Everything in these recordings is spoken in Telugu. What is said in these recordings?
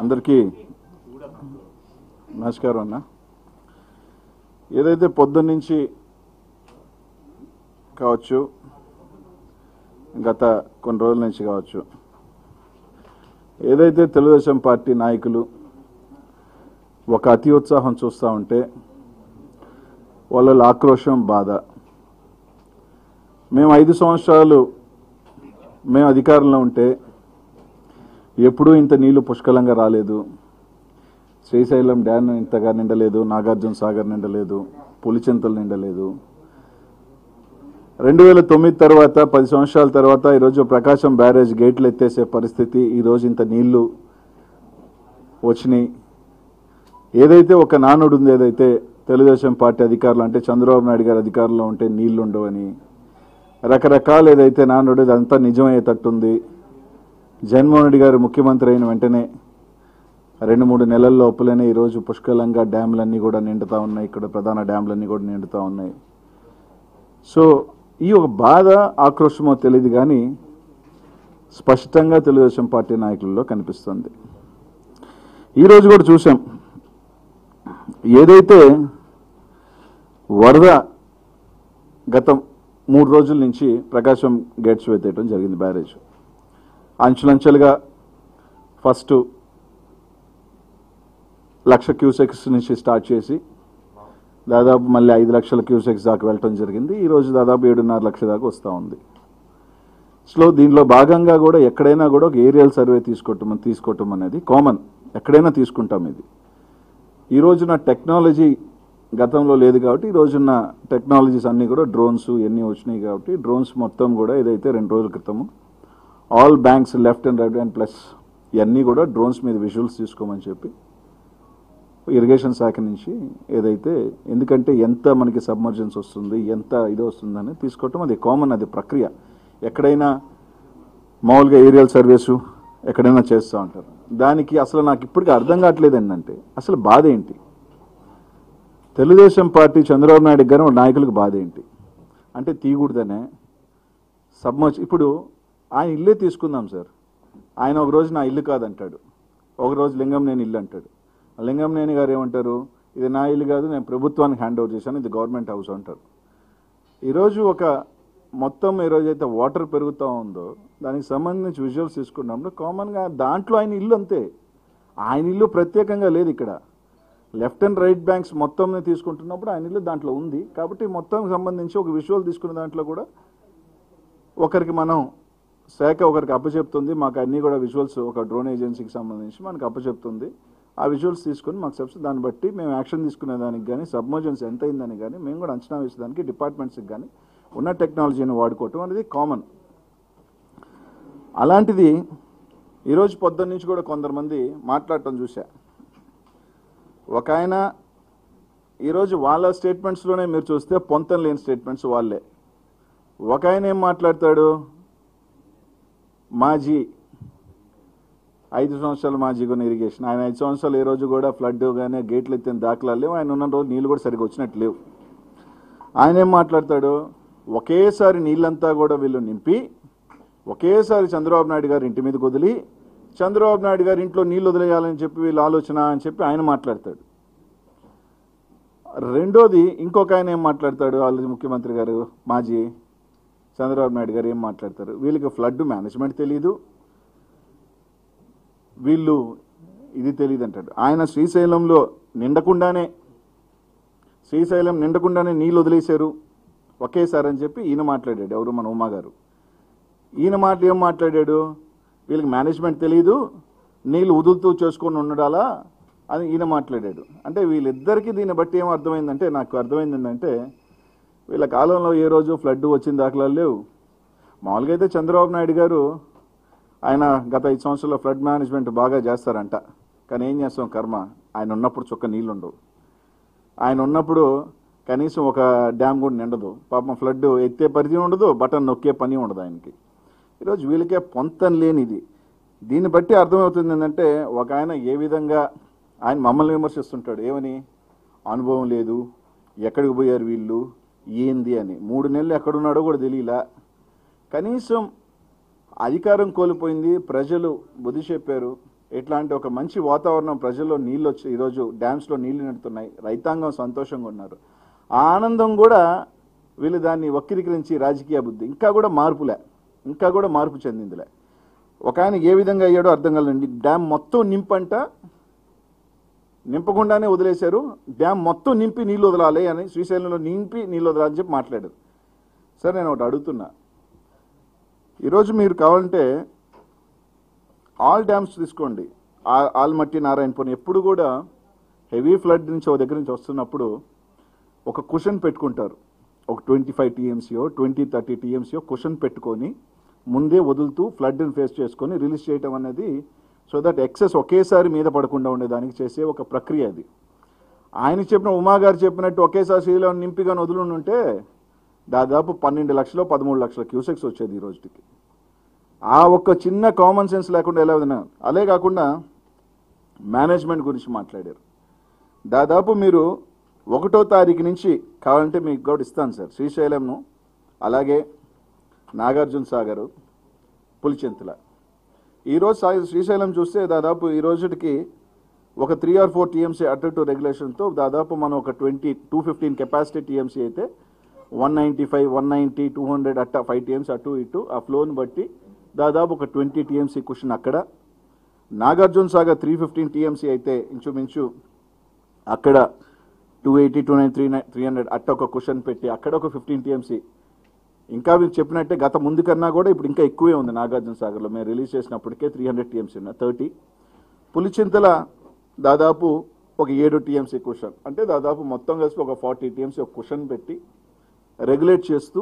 అందరికీ నమస్కారం అన్న ఏదైతే పొద్దున్నుంచి కావచ్చు గత కొన్ని రోజుల నుంచి కావచ్చు ఏదైతే తెలుగుదేశం పార్టీ నాయకులు ఒక అతి ఉత్సాహం చూస్తూ ఉంటే వాళ్ళ ఆక్రోశం బాధ మేము ఐదు సంవత్సరాలు మేము అధికారంలో ఉంటే ఎప్పుడూ ఇంత నీళ్లు పుష్కలంగా రాలేదు శ్రీశైలం డ్యామ్ ఇంతగా నిండలేదు నాగార్జున సాగర్ నిండలేదు పులిచింతలు నిండలేదు రెండు వేల తొమ్మిది తర్వాత పది సంవత్సరాల తర్వాత ఈరోజు ప్రకాశం బ్యారేజ్ గేట్లు ఎత్తేసే పరిస్థితి ఈరోజు ఇంత నీళ్లు వచ్చినాయి ఏదైతే ఒక నానుడు ఉంది ఏదైతే తెలుగుదేశం పార్టీ అధికారులు అంటే చంద్రబాబు నాయుడు గారి అధికారంలో ఉంటే నీళ్లు ఉండవని రకరకాల ఏదైతే నానుడు అదంతా నిజమయ్యేటట్టుంది జగన్మోహన్ రెడ్డి గారు ముఖ్యమంత్రి అయిన వెంటనే రెండు మూడు నెలల లోపలనే ఈరోజు పుష్కలంగా డ్యామ్లన్నీ కూడా నిండుతా ఉన్నాయి ఇక్కడ ప్రధాన డ్యామ్లన్నీ కూడా నిండుతా ఉన్నాయి సో ఈ ఒక బాధ ఆక్రోశమో తెలియదు కానీ స్పష్టంగా తెలుగుదేశం పార్టీ నాయకుల్లో కనిపిస్తుంది ఈరోజు కూడా చూసాం ఏదైతే వరద గత మూడు రోజుల నుంచి ప్రకాశం గేట్స్ వెతేయడం జరిగింది బ్యారేజ్ అంచులంచెలుగా ఫస్ట్ లక్ష క్యూసెక్స్ నుంచి స్టార్ట్ చేసి దాదాపు మళ్ళీ ఐదు లక్షల క్యూసెక్స్ దాకా వెళ్ళటం జరిగింది ఈరోజు దాదాపు ఏడున్నర లక్ష దాకా వస్తూ ఉంది సో దీనిలో భాగంగా కూడా ఎక్కడైనా కూడా ఒక ఏరియల్ సర్వే తీసుకోవటం తీసుకోవటం అనేది కామన్ ఎక్కడైనా తీసుకుంటాం ఇది ఈ రోజున టెక్నాలజీ గతంలో లేదు కాబట్టి ఈ రోజున్న టెక్నాలజీస్ అన్నీ కూడా డ్రోన్స్ ఇవన్నీ వచ్చినాయి కాబట్టి డ్రోన్స్ మొత్తం కూడా ఏదైతే రెండు రోజుల క్రితము all banks left and right and plus ఇవన్నీ కూడా డ్రోన్స్ మీద విజువల్స్ తీసుకోమని చెప్పి ఇరిగేషన్ శాఖ నుంచి ఏదైతే ఎందుకంటే ఎంత మనకి సబ్మర్జెన్స్ వస్తుంది ఎంత ఇది వస్తుందని తీసుకోవటం అది కామన్ అది ప్రక్రియ ఎక్కడైనా మామూలుగా ఏరియల్ సర్వీసు ఎక్కడైనా చేస్తూ ఉంటారు దానికి అసలు నాకు ఇప్పటికీ అర్థం కావట్లేదు ఏంటంటే అసలు బాధ ఏంటి తెలుగుదేశం పార్టీ చంద్రబాబు నాయుడు గారు నాయకులకు బాధ ఏంటి అంటే తీయకూడదనే సబ్మర్జ్ ఇప్పుడు ఆయన ఇల్లే తీసుకుందాం సార్ ఆయన ఒక రోజు నా ఇల్లు కాదంటాడు ఒక రోజు లింగం నేను ఇల్లు అంటాడు లింగంనేని గారు ఏమంటారు ఇది నా ఇల్లు కాదు నేను ప్రభుత్వానికి హ్యాండ్ ఓవర్ చేశాను ఇది గవర్నమెంట్ హౌస్ అంటారు ఈరోజు ఒక మొత్తం ఈరోజు అయితే వాటర్ పెరుగుతూ ఉందో దానికి సంబంధించి విజువల్స్ తీసుకున్నప్పుడు కామన్గా దాంట్లో ఆయన ఇల్లు అంతే ఆయన ఇల్లు ప్రత్యేకంగా లేదు ఇక్కడ లెఫ్ట్ అండ్ రైట్ బ్యాంక్స్ మొత్తం తీసుకుంటున్నప్పుడు ఆయన ఇల్లు దాంట్లో ఉంది కాబట్టి మొత్తం సంబంధించి ఒక విజువల్ తీసుకున్న దాంట్లో కూడా ఒకరికి మనం శాఖ ఒకరికి అప్పచెప్తుంది మాకు అన్నీ కూడా విజువల్స్ ఒక డ్రోన్ ఏజెన్సీకి సంబంధించి మనకు అప్పచెప్తుంది ఆ విజువల్స్ తీసుకుని మాకు చెప్తే దాన్ని బట్టి మేము యాక్షన్ తీసుకునే దానికి కానీ సబ్మర్జెన్స్ ఎంత అయిందని కానీ మేము కూడా అంచనా వేసేదానికి డిపార్ట్మెంట్స్కి కానీ ఉన్న టెక్నాలజీని వాడుకోవటం అనేది కామన్ అలాంటిది ఈరోజు పొద్దున్న నుంచి కూడా కొందరు మాట్లాడటం చూసా ఒక ఆయన ఈరోజు వాళ్ళ స్టేట్మెంట్స్లోనే మీరు చూస్తే పొంతం లేని స్టేట్మెంట్స్ వాళ్ళే ఒక ఆయన ఏం మాట్లాడతాడు మాజీ ఐదు సంవత్సరాలు మాజీ కొన్ని ఇరిగేషన్ ఆయన ఐదు సంవత్సరాలు ఏ రోజు కూడా ఫ్లడ్ కానీ గేట్లు ఎత్తిన దాఖలాలు లేవు ఆయన ఉన్న రోజు నీళ్ళు కూడా సరిగ్గా వచ్చినట్టు లేవు ఆయన ఏం మాట్లాడతాడు ఒకేసారి నీళ్ళంతా కూడా వీళ్ళు నింపి ఒకేసారి చంద్రబాబు నాయుడు గారి ఇంటి మీదకి వదిలి చంద్రబాబు నాయుడు గారి ఇంట్లో నీళ్ళు వదిలేయాలని చెప్పి వీళ్ళ ఆలోచన అని చెప్పి ఆయన మాట్లాడతాడు రెండోది ఇంకొక ఆయన ఏం మాట్లాడతాడు వాళ్ళ ముఖ్యమంత్రి గారు మాజీ చంద్రబాబు నాయుడు గారు ఏం మాట్లాడతారు వీళ్ళకి ఫ్లడ్ మేనేజ్మెంట్ తెలియదు వీళ్ళు ఇది తెలియదు అంటాడు ఆయన శ్రీశైలంలో నిండకుండానే శ్రీశైలం నిండకుండానే నీళ్ళు వదిలేశారు ఒకేసారి అని చెప్పి ఈయన మాట్లాడాడు ఎవరు మన ఉమా గారు ఈయన మాట ఏం మాట్లాడాడు వీళ్ళకి మేనేజ్మెంట్ తెలియదు నీళ్ళు వదులుతూ చేసుకొని ఉండడాలా అని ఈయన మాట్లాడాడు అంటే వీళ్ళిద్దరికీ దీన్ని బట్టి ఏం అర్థమైందంటే నాకు అర్థమైంది ఏంటంటే వీళ్ళ కాలంలో ఏ రోజు ఫ్లడ్ వచ్చిన దాఖలాలు లేవు మామూలుగా అయితే చంద్రబాబు నాయుడు గారు ఆయన గత ఐదు సంవత్సరాల్లో ఫ్లడ్ మేనేజ్మెంట్ బాగా చేస్తారంట కానీ ఏం చేస్తాం కర్మ ఆయన ఉన్నప్పుడు చుక్క నీళ్ళు ఉండవు ఆయన ఉన్నప్పుడు కనీసం ఒక డ్యామ్ కూడా నిండదు పాపం ఫ్లడ్ ఎత్తే పరిధి ఉండదు బటన్ నొక్కే పని ఉండదు ఆయనకి ఈరోజు వీళ్ళకే పొంతం లేనిది దీన్ని బట్టి అర్థమవుతుంది ఏంటంటే ఒక ఆయన ఏ విధంగా ఆయన మమ్మల్ని విమర్శిస్తుంటాడు ఏమని అనుభవం లేదు ఎక్కడికి పోయారు వీళ్ళు ఏంది అని మూడు నెలలు ఎక్కడున్నాడో కూడా తెలియలా కనీసం అధికారం కోల్పోయింది ప్రజలు బుద్ధి చెప్పారు ఇట్లాంటి ఒక మంచి వాతావరణం ప్రజల్లో నీళ్ళు వచ్చి ఈరోజు డ్యామ్స్లో నీళ్లు నిండుతున్నాయి రైతాంగం సంతోషంగా ఉన్నారు ఆ ఆనందం కూడా వీళ్ళు దాన్ని వక్రీకరించి రాజకీయ బుద్ధి ఇంకా కూడా మార్పులే ఇంకా కూడా మార్పు చెందిందిలే ఒక ఆయన ఏ విధంగా అయ్యాడో అర్థం కలండి డ్యామ్ మొత్తం నింపంట నింపకుండానే వదిలేశారు డ్యామ్ మొత్తం నింపి నీళ్ళు వదలాలి అని శ్రీశైలంలో నింపి నీళ్ళు వదలాలని చెప్పి మాట్లాడారు సరే నేను ఒకటి అడుగుతున్నా ఈరోజు మీరు కావాలంటే ఆల్ డ్యామ్స్ తీసుకోండి ఆ- ఆల్మట్టి నారాయణపురం ఎప్పుడు కూడా హెవీ ఫ్లడ్ నుంచి ఒక దగ్గర నుంచి వస్తున్నప్పుడు ఒక కుషన్ పెట్టుకుంటారు ఒక ట్వంటీ ఫైవ్ టీఎంసీఓ ట్వంటీ థర్టీ టీఎంసీఓ కుషన్ పెట్టుకొని ముందే వదులుతూ ఫ్లడ్ని ఫేస్ చేసుకొని రిలీజ్ చేయడం అనేది సో దట్ ఎక్సెస్ ఒకేసారి మీద పడకుండా ఉండేదానికి చేసే ఒక ప్రక్రియ అది ఆయన చెప్పిన ఉమా గారు చెప్పినట్టు ఒకేసారి శ్రీలో నింపిగా వదులుంటే దాదాపు పన్నెండు లక్షలు పదమూడు లక్షల క్యూసెక్స్ వచ్చేది ఈ రోజుకి ఆ ఒక్క చిన్న కామన్ సెన్స్ లేకుండా ఎలా ఉంది అలే కాకుండా మేనేజ్మెంట్ గురించి మాట్లాడారు దాదాపు మీరు ఒకటో తారీఖు నుంచి కావాలంటే మీకు కూడా ఇస్తాను సార్ శ్రీశైలంను అలాగే నాగార్జున సాగర్ పులిచెంతుల ఈరోజు సా- శ్రీశైలం చూస్తే దాదాపు ఈ రోజుకి ఒక త్రీ ఆర్ ఫోర్ టీఎంసీ అటు టు రెగ్యులేషన్తో దాదాపు మనం ఒక twenty two fifteen capacity TMC అయితే one ninety five one ninety two hundred అట్ట ఫైవ్ టీఎంసీ అటు ఇటు ఆ ఫ్లోని బట్టి దాదాపు ఒక ట్వంటీ టీఎంసీ క్వశ్చన్ అక్కడ Nagarjuna Sagar three fifteen TMC అయితే ఇంచుమించు అక్కడ two eighty two nine three nine three hundred అట్ట ఒక క్వశ్చన్ పెట్టి అక్కడ ఒక ఫిఫ్టీన్ టీఎంసీ ఇంకా మీరు చెప్పినట్టే గత ముందు కన్నా కూడా ఇప్పుడు ఇంకా ఎక్కువే ఉంది నాగార్జున సాగర్లో మేము రిలీజ్ చేసినప్పటికే త్రీ హండ్రెడ్ టీఎంసీ ఉన్నాయి థర్టీ పులిచింతల దాదాపు ఒక ఏడు టీఎంసీ క్వశ్చన్ అంటే దాదాపు మొత్తం కలిసి ఒక ఫార్టీ టీఎంసీ ఒక క్వశ్చన్ పెట్టి రెగ్యులేట్ చేస్తూ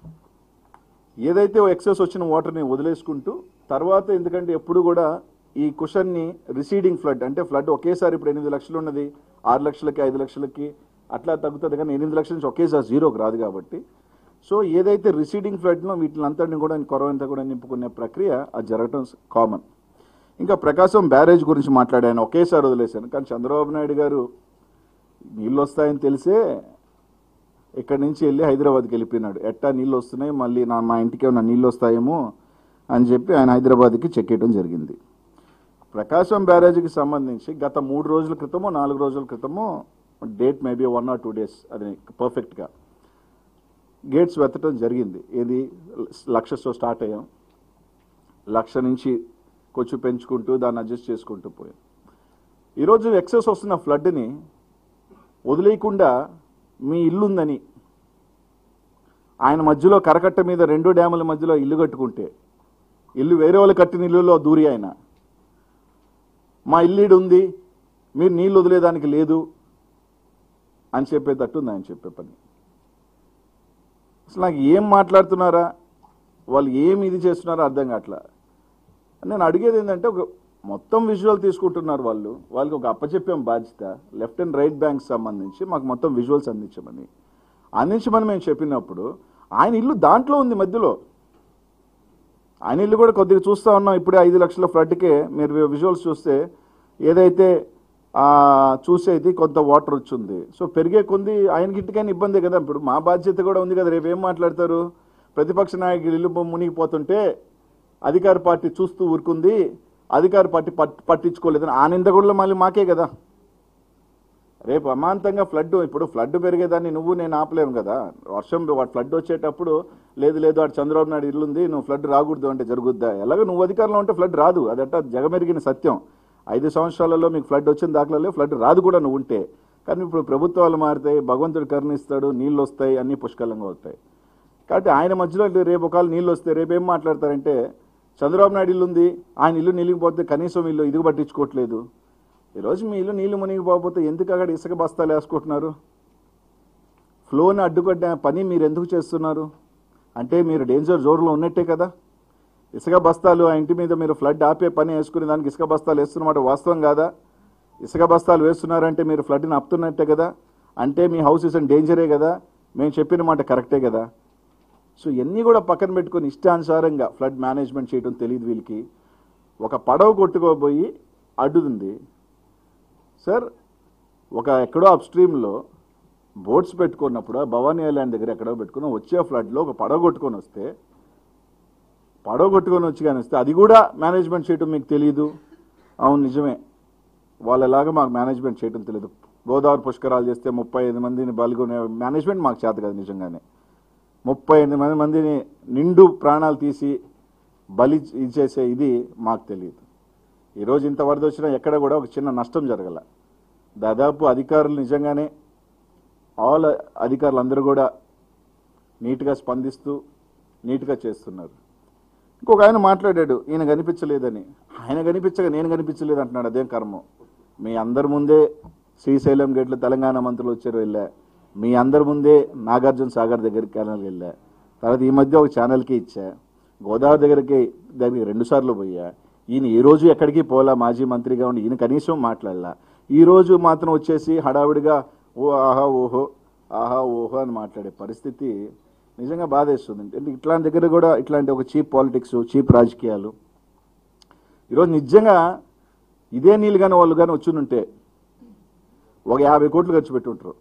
ఏదైతే ఎక్సెస్ వచ్చిన వాటర్ని వదిలేసుకుంటూ తర్వాత ఎందుకంటే ఎప్పుడు కూడా ఈ కుషన్ని రిసీడింగ్ ఫ్లడ్ అంటే ఫ్లడ్ ఒకేసారి ఇప్పుడు ఎనిమిది లక్షలు ఉన్నది ఆరు లక్షలకి ఐదు లక్షలకి అట్లా తగ్గుతుంది కానీ ఎనిమిది లక్షల నుంచి ఒకేసారి జీరోకి రాదు కాబట్టి సో ఏదైతే రిసీడింగ్ ఫ్లడ్లో వీటిని అంతటిని కూడా కొరవంతా కూడా నింపుకునే ప్రక్రియ అది జరగటం కామన్ ఇంకా ప్రకాశం బ్యారేజ్ గురించి మాట్లాడాను ఒకేసారి వదిలేశాను కానీ చంద్రబాబు నాయుడు గారు నీళ్ళు వస్తాయని తెలిసే ఇక్కడి నుంచి వెళ్ళి హైదరాబాద్కి వెళ్ళిపోయినాడు ఎట్టా నీళ్ళు వస్తున్నాయి మళ్ళీ నా మా ఇంటికి ఏమైనా నీళ్ళు వస్తాయేమో అని చెప్పి ఆయన హైదరాబాద్కి చెక్కేయడం జరిగింది ప్రకాశం బ్యారేజ్కి సంబంధించి గత మూడు రోజుల క్రితమో నాలుగు రోజుల క్రితమో date maybe one or two days అది పర్ఫెక్ట్గా గేట్స్ వెతటం జరిగింది ఏది లక్షతో స్టార్ట్ అయ్యాం లక్ష నుంచి కొంచెం పెంచుకుంటూ దాన్ని అడ్జస్ట్ చేసుకుంటూ పోయాం ఈరోజు ఎక్సెస్ వస్తున్న ఫ్లడ్ని వదిలేయకుండా మీ ఇల్లు ఉందని ఆయన మధ్యలో కరకట్ట మీద రెండు డ్యాముల మధ్యలో ఇల్లు కట్టుకుంటే ఇల్లు వేరే వాళ్ళు కట్టిన ఇల్లులో దూరి ఆయన మా ఇల్లు ఈడ ఉంది మీరు నీళ్ళు వదిలేదానికి లేదు అని చెప్పేటట్టు ఉంది ఆయన చెప్పే పని అసలు నాకు ఏం మాట్లాడుతున్నారా వాళ్ళు ఏం ఇది చేస్తున్నారో అర్థం కావట్లా నేను అడిగేది ఏంటంటే ఒక మొత్తం విజువల్ తీసుకుంటున్నారు వాళ్ళు వాళ్ళకి ఒక అప్పచెప్పాం బాధ్యత లెఫ్ట్ అండ్ రైట్ బ్యాంక్ సంబంధించి మాకు మొత్తం విజువల్స్ అందించమని అందించమని మేము చెప్పినప్పుడు ఆయన ఇల్లు దాంట్లో ఉంది మధ్యలో ఆయన ఇల్లు కూడా కొద్దిగా చూస్తూ ఉన్నాం ఇప్పుడే ఐదు లక్షల ఫ్లడ్కే మీరు విజువల్స్ చూస్తే ఏదైతే ఆ, చూసేది కొంత వాటర్ వచ్చింది సో పెరిగే కొంది ఆయనకి ఇంటికైనా ఇబ్బందే కదా ఇప్పుడు మా బాధ్యత కూడా ఉంది కదా రేపు ఏం మాట్లాడతారు ప్రతిపక్ష నాయకులు ఇల్లు మునిగిపోతుంటే అధికార పార్టీ చూస్తూ ఊరుకుంది అధికార పార్టీ పట్- పట్టించుకోలేదని ఆ నింద కూడా మళ్ళీ మాకే కదా రేపు అమాంతంగా ఫ్లడ్ ఇప్పుడు ఫ్లడ్ పెరిగేదాన్ని నువ్వు నేను ఆపలేము కదా వర్షం ఫ్లడ్ వచ్చేటప్పుడు లేదు లేదు అటు చంద్రబాబు నాయుడు ఇల్లుంది నువ్వు ఫ్లడ్ రాకూడదు అంటే జరుగుద్దా ఎలాగో నువ్వు అధికారంలో ఉంటే ఫ్లడ్ రాదు అదట జగమెరిగిన సత్యం ఐదు సంవత్సరాలలో మీకు ఫ్లడ్ వచ్చిన దాఖలలో ఫ్లడ్ రాదు కూడా నువ్వు ఉంటే కానీ ఇప్పుడు ప్రభుత్వాలు మారుతాయి భగవంతుడు కరుణిస్తాడు నీళ్ళు వస్తాయి అన్నీ పుష్కలంగా వస్తాయి కాబట్టి ఆయన మధ్యలో రేపు ఒకవేళ నీళ్ళు వస్తే రేపు ఏం మాట్లాడతారంటే చంద్రబాబు నాయుడు ఇల్లు ఉంది ఆయన ఇల్లు నిలిగిపోతే కనీసం వీళ్ళు ఇదిగు పట్టించుకోవట్లేదు ఈరోజు మీ ఇల్లు నీళ్లు మునిగిపోతే ఎందుకు అక్కడ ఇసుక బస్తాలు వేసుకుంటున్నారు ఫ్లోని అడ్డుకట్టే పని మీరు ఎందుకు చేస్తున్నారు అంటే మీరు డేంజర్ జోన్లో ఉన్నట్టే కదా ఇసుక బస్తాలు ఆ ఇంటి మీద మీరు ఫ్లడ్ ఆపే పని వేసుకునే దానికి ఇసుక బస్తాలు వేస్తున్నమాట వాస్తవం కాదా ఇసుక బస్తాలు వేస్తున్నారంటే మీరు ఫ్లడ్ని ఆపుతున్నట్టే కదా అంటే మీ హౌస్ ఇస్ డేంజరే కదా మేము చెప్పిన మాట కరెక్టే కదా సో ఇవన్నీ కూడా పక్కన పెట్టుకొని ఇష్టానుసారంగా ఫ్లడ్ మేనేజ్మెంట్ చేయడం తెలియదు వీళ్ళకి ఒక పడవ కొట్టుకోబోయి అడ్డుంది సార్ ఒక ఎక్కడో అప్ స్ట్రీమ్లో బోట్స్ పెట్టుకున్నప్పుడు ఆ భవానీ ఐలాండ్ దగ్గర ఎక్కడో పెట్టుకుని వచ్చే ఫ్లడ్లో ఒక పడవ కొట్టుకొని వస్తే పడవ కొట్టుకొని వచ్చి కానీ వస్తే అది కూడా మేనేజ్మెంట్ చేయటం మీకు తెలియదు అవును నిజమే వాళ్ళలాగా మాకు మేనేజ్మెంట్ చేయడం తెలియదు గోదావరి పుష్కరాలు చేస్తే ముప్పై ఐదు మందిని బలిగొనే మేనేజ్మెంట్ మాకు చేత కదా నిజంగానే ముప్పై ఎనిమిది మంది మందిని నిండు ప్రాణాలు తీసి బలి ఇచ్చేసే ఇది మాకు తెలియదు ఈరోజు ఇంత వరద వచ్చినా ఎక్కడ కూడా ఒక చిన్న నష్టం జరగల దాదాపు అధికారులు నిజంగానే ఆల్ అధికారులు అందరూ కూడా నీట్గా స్పందిస్తూ నీట్గా చేస్తున్నారు ఇంకొక ఆయన మాట్లాడాడు ఈయన కనిపించలేదని ఆయన కనిపించగా నేను కనిపించలేదు అంటున్నాడు అదేం కర్మం మీ అందరి ముందే శ్రీశైలం గేట్లు తెలంగాణ మంత్రులు వచ్చారు వెళ్ళా మీ అందరి ముందే నాగార్జున సాగర్ దగ్గరికి ఛానల్కి వెళ్ళా తర్వాత ఈ మధ్య ఒక ఛానల్కి ఇచ్చా గోదావరి దగ్గరికి దగ్గరికి రెండు సార్లు పోయా ఈయన ఈ రోజు ఎక్కడికి పోలా మాజీ మంత్రిగా ఉండి ఈయన కనీసం మాట్లాడలా ఈ రోజు మాత్రం వచ్చేసి హడావిడిగా ఓ ఆహా ఓహో ఆహా ఓహో అని మాట్లాడే పరిస్థితి నిజంగా బాధేస్తుంది అంటే ఇట్లాంటి దగ్గర కూడా ఇట్లాంటి ఒక చీప్ పాలిటిక్స్ చీప్ రాజకీయాలు ఈరోజు నిజంగా ఇదే నీళ్ళు కానీ వాళ్ళు కానీ వచ్చి ఉంటే ఒక యాభై కోట్లు ఖర్చు పెట్టుంటారు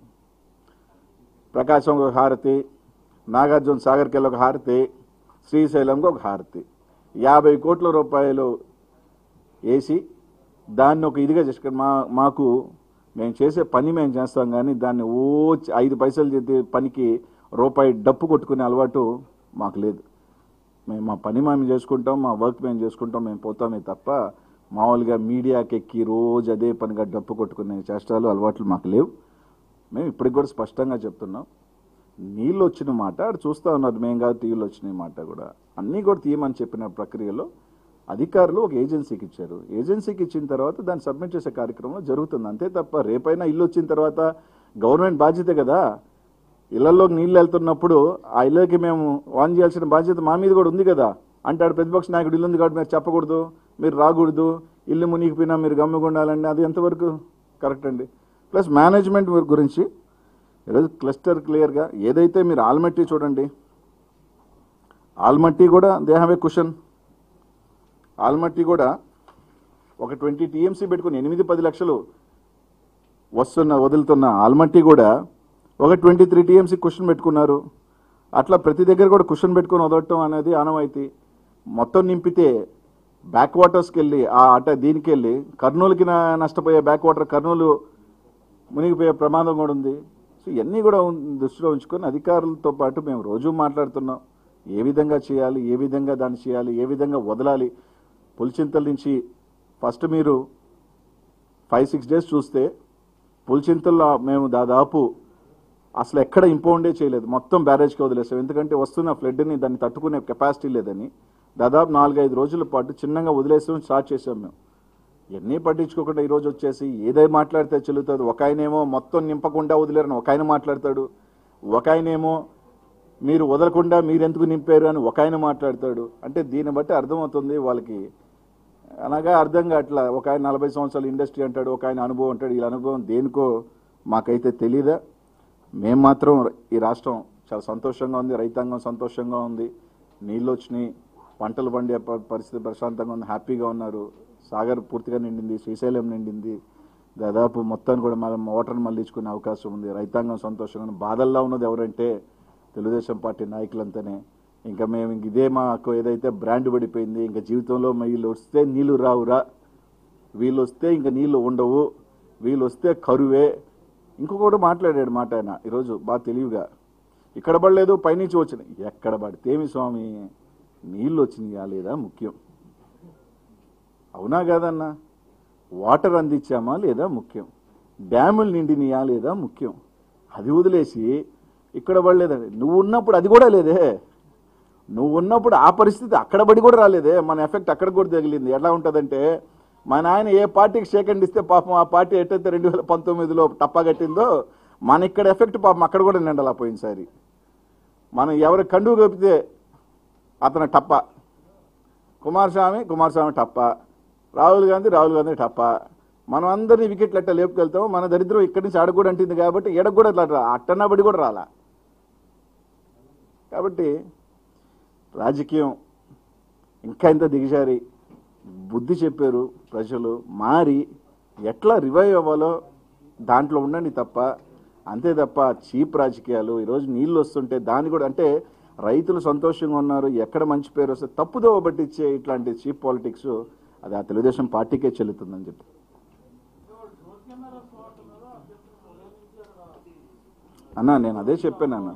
ప్రకాశం ఒక హారతి నాగార్జున సాగర్కి వెళ్ళి ఒక హారతి శ్రీశైలంకి ఒక హారతి యాభై కోట్ల రూపాయలు వేసి దాన్ని ఒక ఇదిగా చేసుకుని మా మాకు మేము చేసే పని మేము చేస్తాం కానీ దాన్ని ఓ చ- ఐదు పైసలు చేసే పనికి రూపాయి డప్పు కొట్టుకునే అలవాటు మాకు లేదు మేము మా పని మేము చేసుకుంటాం మా వర్క్ మేము చేసుకుంటాం మేము పోతామే తప్ప మామూలుగా మీడియాకి ఎక్కి రోజు అదే పనిగా డప్పు కొట్టుకునే చేష్టాలు అలవాట్లు మాకు లేవు మేము ఇప్పటికి కూడా స్పష్టంగా చెప్తున్నాం నీళ్ళు వచ్చిన మాట అటు చూస్తా ఉన్నారు మేము కాదు టీవీలో వచ్చిన మాట కూడా అన్నీ కూడా తీయమని చెప్పిన ప్రక్రియలో అధికారులు ఒక ఏజెన్సీకి ఇచ్చారు ఏజెన్సీకి ఇచ్చిన తర్వాత దాన్ని సబ్మిట్ చేసే కార్యక్రమం జరుగుతుంది అంతే తప్ప రేపైనా ఇల్లు వచ్చిన తర్వాత గవర్నమెంట్ బాధ్యత కదా ఇళ్లలోకి నీళ్ళు వెళ్తున్నప్పుడు ఆ ఇళ్ళకి మేము ఆన్ చేయాల్సిన బాధ్యత మా మీద కూడా ఉంది కదా అంటాడు ప్రతిపక్ష నాయకుడు ఇల్లు ఉంది కాబట్టి మీరు చెప్పకూడదు మీరు రాకూడదు ఇల్లు మునిగిపోయినా మీరు గమ్ముగా ఉండాలండి అది ఎంతవరకు కరెక్ట్ అండి ప్లస్ మేనేజ్మెంట్ గురించి ఈరోజు క్లస్టర్ క్లియర్గా ఏదైతే మీరు ఆల్మట్టి చూడండి ఆల్మట్టి కూడా they have a cushion Almatti కూడా ఒక ట్వంటీ టీఎంసీ పెట్టుకుని ఎనిమిది పది లక్షలు వస్తున్న వదులుతున్న ఆల్మట్టి కూడా ఒక ట్వంటీ త్రీ టీఎంసీ క్వశ్చన్ పెట్టుకున్నారు అట్లా ప్రతి దగ్గర కూడా క్వశ్చన్ పెట్టుకొని వదలటం అనేది ఆనవాయితీ మొత్తం నింపితే బ్యాక్ వాటర్స్కి వెళ్ళి ఆ అట దీనికి వెళ్ళి కర్నూలుకి నా- నష్టపోయే బ్యాక్ వాటర్ కర్నూలు మునిగిపోయే ప్రమాదం కూడా ఉంది సో ఇవన్నీ కూడా ఉన్- దృష్టిలో ఉంచుకొని అధికారులతో పాటు మేము రోజు మాట్లాడుతున్నాం ఏ విధంగా చేయాలి ఏ విధంగా దాన్ని చేయాలి ఏ విధంగా వదలాలి పులిచింతల నుంచి ఫస్ట్ మీరు ఫైవ్ సిక్స్ డేస్ చూస్తే పులిచింతల్లో మేము దాదాపు అసలు ఎక్కడ ఇంపౌండే చేయలేదు మొత్తం బ్యారేజ్కి వదిలేసాం ఎందుకంటే వస్తున్న ఫ్లడ్ని దాన్ని తట్టుకునే కెపాసిటీ లేదని దాదాపు నాలుగైదు రోజుల పాటు చిన్నగా వదిలేసాం స్టార్ట్ చేసాం మేము ఎన్ని పట్టించుకోకుండా ఈరోజు వచ్చేసి ఏదై మాట్లాడితే చెల్లుతుంది ఒక ఆయనేమో మొత్తం నింపకుండా వదిలేరని ఒక ఆయన మాట్లాడతాడు ఒక ఆయనేమో మీరు వదలకుండా మీరెందుకు నింపారు అని ఒక ఆయన మాట్లాడతాడు అంటే దీన్ని బట్టి అర్థమవుతుంది వాళ్ళకి అనగా అర్థం కావట్లా ఒక ఆయన నలభై సంవత్సరాల ఇండస్ట్రీ అంటాడు ఒక ఆయన అనుభవం అంటాడు ఈ అనుభవం దేనికో మాకైతే తెలీదా మేము మాత్రం ఈ రాష్ట్రం చాలా సంతోషంగా ఉంది రైతాంగం సంతోషంగా ఉంది నీళ్ళు వచ్చినాయి పంటలు పండే ప- పరిస్థితి ప్రశాంతంగా ఉంది హ్యాపీగా ఉన్నారు సాగర్ పూర్తిగా నిండింది శ్రీశైలం నిండింది దాదాపు మొత్తాన్ని కూడా మనం వాటర్ని మళ్ళించుకునే అవకాశం ఉంది రైతాంగం సంతోషంగా ఉంది బాధల్లో ఉన్నది ఎవరంటే తెలుగుదేశం పార్టీ నాయకులంతానే ఇంకా మేము ఇంక ఇదే మాకు ఏదైతే బ్రాండ్ పడిపోయింది ఇంకా జీవితంలో వీళ్ళు వస్తే నీళ్లు రావురా వీళ్ళు వస్తే ఇంకా నీళ్లు ఉండవు వీళ్ళు వస్తే కరువే ఇంకొకటి మాట్లాడాడు మాట ఆయన ఈరోజు బాగా తెలివిగా ఇక్కడ పడలేదు పైనుంచి వచ్చినాయి ఎక్కడ పడితేమి స్వామి నీళ్ళు వచ్చినాయా లేదా ముఖ్యం అవునా కాదన్నా వాటర్ అందించామా లేదా ముఖ్యం డ్యాములు నిండినయా లేదా ముఖ్యం అది వదిలేసి ఇక్కడ పడలేదండి నువ్వు ఉన్నప్పుడు అది కూడా లేదే నువ్వు ఉన్నప్పుడు ఆ పరిస్థితి అక్కడ పడి కూడా రాలేదే మన ఎఫెక్ట్ అక్కడ కూడా తగిలింది ఎలా ఉంటుందంటే మా నాయన ఏ పార్టీకి సెకండ్ ఇస్తే పాపం ఆ పార్టీ ఎట్టయితే రెండు వేల పంతొమ్మిదిలో టప్పా కట్టిందో మన ఇక్కడ ఎఫెక్ట్ పాపం అక్కడ కూడా నిండాలా పోయినసారి మనం ఎవరి కండువు కప్పితే అతను టప్ప కుమారస్వామి కుమారస్వామి టప్ప రాహుల్ గాంధీ రాహుల్ గాంధీ టప్ప మనం అందరినీ వికెట్లు అట్ట లేపుకెళ్తాం మన దరిద్రం ఇక్కడి నుంచి అడగ కూడా అంటుంది కాబట్టి ఎడకు కూడా ఇట్లా రా- అట్టన్నా బడి కూడా రాలా కాబట్టి రాజకీయం ఇంకా ఇంత దిగజారి బుద్ధి చెప్పారు ప్రజలు మారి ఎట్లా రివైవ్ అవ్వాలో దాంట్లో ఉండండి తప్ప అంతే తప్ప చీప్ రాజకీయాలు ఈరోజు నీళ్ళు వస్తుంటే దాన్ని కూడా అంటే రైతులు సంతోషంగా ఉన్నారు ఎక్కడ మంచి పేరు వస్తే తప్పుదోవ పట్టించే ఇట్లాంటి చీప్ పాలిటిక్స్ అది ఆ తెలుగుదేశం పార్టీకే చెల్లుతుందని చెప్పి అన్న నేను అదే చెప్పాను అన్న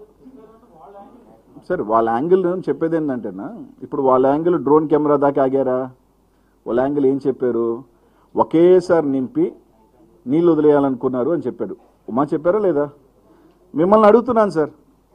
సరే వాళ్ళ యాంగిల్ చెప్పేది ఏంటంటేనా ఇప్పుడు వాళ్ళ యాంగిల్ డ్రోన్ కెమెరా దాకా ఆగారా వాళ్ళ యాంగిల్ ఏం చెప్పారు ఒకేసారి నింపి నీళ్ళు వదిలేయాలనుకున్నారు అని చెప్పాడు ఉమా చెప్పారా లేదా మిమ్మల్ని అడుగుతున్నాను సార్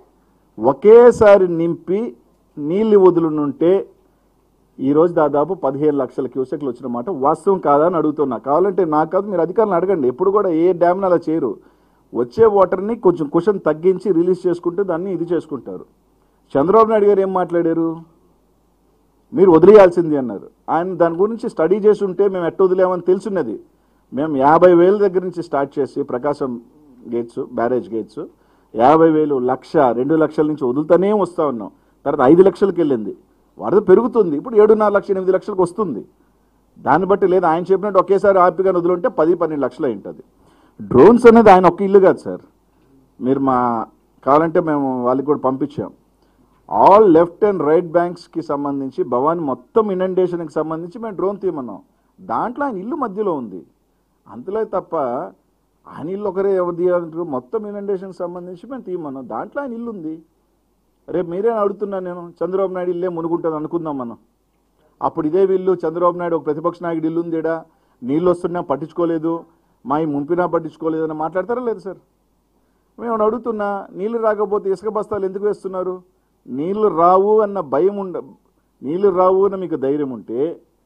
ఒకేసారి నింపి నీళ్ళు వదులునుంటే ఈరోజు దాదాపు పదిహేను లక్షల క్యూసెక్లు వచ్చిన మాట వాస్తవం కాదా అని అడుగుతున్నా కావాలంటే నాకు కాదు మీరు అధికారులను అడగండి ఎప్పుడు కూడా ఏ డ్యామ్ని అలా చేయరు వచ్చే వాటర్ని కొంచెం కుషన్ తగ్గించి రిలీజ్ చేసుకుంటే దాన్ని ఇది చేసుకుంటారు చంద్రబాబు నాయుడు గారు ఏం మాట్లాడారు మీరు వదిలేయాల్సింది అన్నారు ఆయన దాని గురించి స్టడీ చేసి ఉంటే మేము ఎట్ట వదిలేమని తెలుసున్నది మేము యాభై వేల దగ్గర నుంచి స్టార్ట్ చేసి ప్రకాశం గేట్స్ బ్యారేజ్ గేట్స్ యాభై వేలు లక్ష రెండు లక్షల నుంచి వదులుతూనే వస్తూ ఉన్నాం తర్వాత ఐదు లక్షలకి వెళ్ళింది వరద పెరుగుతుంది ఇప్పుడు ఏడున్నర లక్ష ఎనిమిది లక్షలకు వస్తుంది దాన్ని బట్టి లేదు ఆయన చెప్పినట్టు ఒకేసారి ఆపిగా వదులుంటే పది పన్నెండు లక్షలు ఉంటుంది డ్రోన్స్ అనేది ఆయన ఒక్క ఇల్లు కాదు సార్ మీరు మా కావాలంటే మేము వాళ్ళకి కూడా పంపించాం ఆల్ లెఫ్ట్ అండ్ రైట్ బ్యాంక్స్కి సంబంధించి భవాని మొత్తం ఇనండేషన్కి సంబంధించి మేము డ్రోన్ తీయమన్నాం దాంట్లో ఆయన ఇల్లు మధ్యలో ఉంది అంతలో తప్ప ఆయన ఇల్లు ఒకరే ఎవరు తీయాలంటారు మొత్తం ఇనండేషన్కి సంబంధించి మేము తీయమన్నాం దాంట్లో ఆయన ఇల్లు ఉంది రేపు మీరే అడుగుతున్నాను నేను చంద్రబాబు నాయుడు ఇల్లే మునుగుంటుంది అనుకుందాం మనం అప్పుడు ఇదే వీళ్ళు చంద్రబాబు నాయుడు ఒక ప్రతిపక్ష నాయకుడు ఇల్లు ఉందేడా నీళ్ళు వస్తున్నా పట్టించుకోలేదు మా ఈ ముంపినా పట్టించుకోలేదు అని మాట్లాడతారా లేదు సార్ మేము అడుగుతున్నా నీళ్లు రాకపోతే ఇసుక బస్తాలు ఎందుకు వేస్తున్నారు నీళ్లు రావు అన్న భయం ఉండ నీళ్లు రావు అన్న మీకు ధైర్యం ఉంటే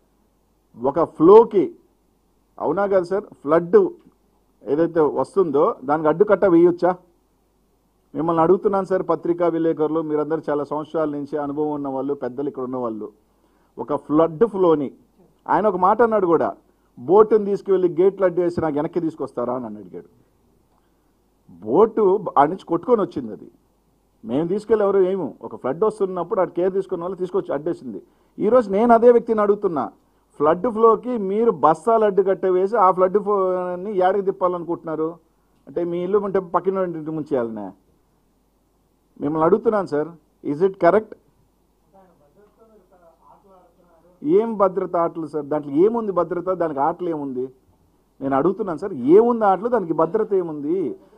ఒక ఫ్లోకి అవునా కదా సార్ ఫ్లడ్ ఏదైతే వస్తుందో దానికి అడ్డుకట్ట వేయొచ్చా మిమ్మల్ని అడుగుతున్నాను సార్ పత్రికా విలేకరులు మీరందరూ చాలా సంవత్సరాల నుంచి అనుభవం ఉన్న వాళ్ళు పెద్దలు ఇక్కడ ఉన్న వాళ్ళు ఒక ఫ్లడ్ ఫ్లోని ఆయన ఒక మాట అన్నాడు కూడా బోటుని తీసుకువెళ్ళి గేట్లు అడ్డు వేసి నాకు వెనక్కి తీసుకొస్తారా అని అడిగాడు బోటు ఆ నుంచి కొట్టుకొని వచ్చింది అది మేము తీసుకెళ్ళి ఎవరు ఏము ఒక ఫ్లడ్ వస్తున్నప్పుడు అటు కేర్ తీసుకున్న వాళ్ళు తీసుకొచ్చి అడ్డేసింది ఈరోజు నేను అదే వ్యక్తిని అడుగుతున్నా ఫ్లడ్ ఫ్లోకి మీరు బస్సాలు అడ్డు కట్టే వేసి ఆ ఫ్లడ్ ఫ్లోని ఏడకి తిప్పాలనుకుంటున్నారు అంటే మీ ఇల్లు ఉంటే పక్కన ఇంటి ముంచేయాలనే మిమ్మల్ని అడుగుతున్నాను సార్ ఈజ్ ఇట్ కరెక్ట్ ఏం భద్రత ఆటలు సార్ దాంట్లో ఏముంది భద్రత దానికి ఆటలు ఏముంది నేను అడుగుతున్నాను సార్ ఏముంది ఆటలు దానికి భద్రత ఏముంది